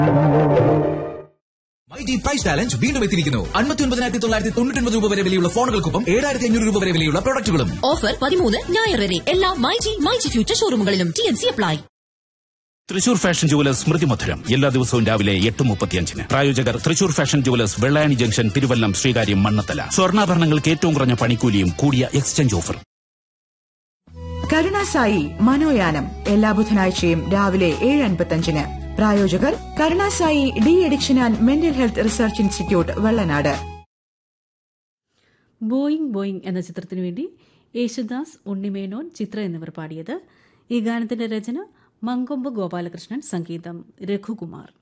myG price challenge വീണ്ടും എത്തിയിരിക്കുന്നു അൻപത്തി ഒൻപതിനായിരത്തി തൊള്ളായിരത്തി തൊണ്ണൂറ്റി ഒൻപത് രൂപ വരെ വിലയുള്ള ഫോണുകൾക്കൊപ്പം ഏഴായിരത്തി അഞ്ഞൂറ് രൂപ വരെ വിലയുള്ള പ്രൊഡക്റ്റുകളും ഓഫർ പതിമൂന്ന് ഞായർ വരെ എല്ലാ മൈജി മൈജി ഫ്യൂച്ചർ ഷോറൂമുകളിലും T N C apply Thrissur fashion jewellers Smrithi Madhuram എല്ലാ ദിവസവും രാവിലെ എട്ട് മുപ്പത്തിയഞ്ചിന് പ്രായോജകർ Thrissur fashion jewellers Vellayani junction Thiruvallam Sreekaryam Mannanthala സ്വർണ്ണാഭരണങ്ങൾക്ക് ഏറ്റവും കുറഞ്ഞ പണിക്കൂലിയും കൂടിയ എക്സ്ചേഞ്ച് ഓഫർ കരുണാസായി മനോയാനം എല്ലാ ബുധനാഴ്ചയും രാവിലെ ഏഴ് അൻപത്തഞ്ചിന് പ്രായോജകർ Karunasai de addiction and mental health research institute Vellanad Boeing Boeing എന്ന ചിത്രത്തിനു വേണ്ടി യേശുദാസ് ഉണ്ണിമേനോൻ ചിത്ര എന്നിവർ പാടിയത് ഈ ഗാനത്തിന്റെ രചന മങ്കൊമ്പ് ഗോപാലകൃഷ്ണൻ സംഗീതം രഘുകുമാർ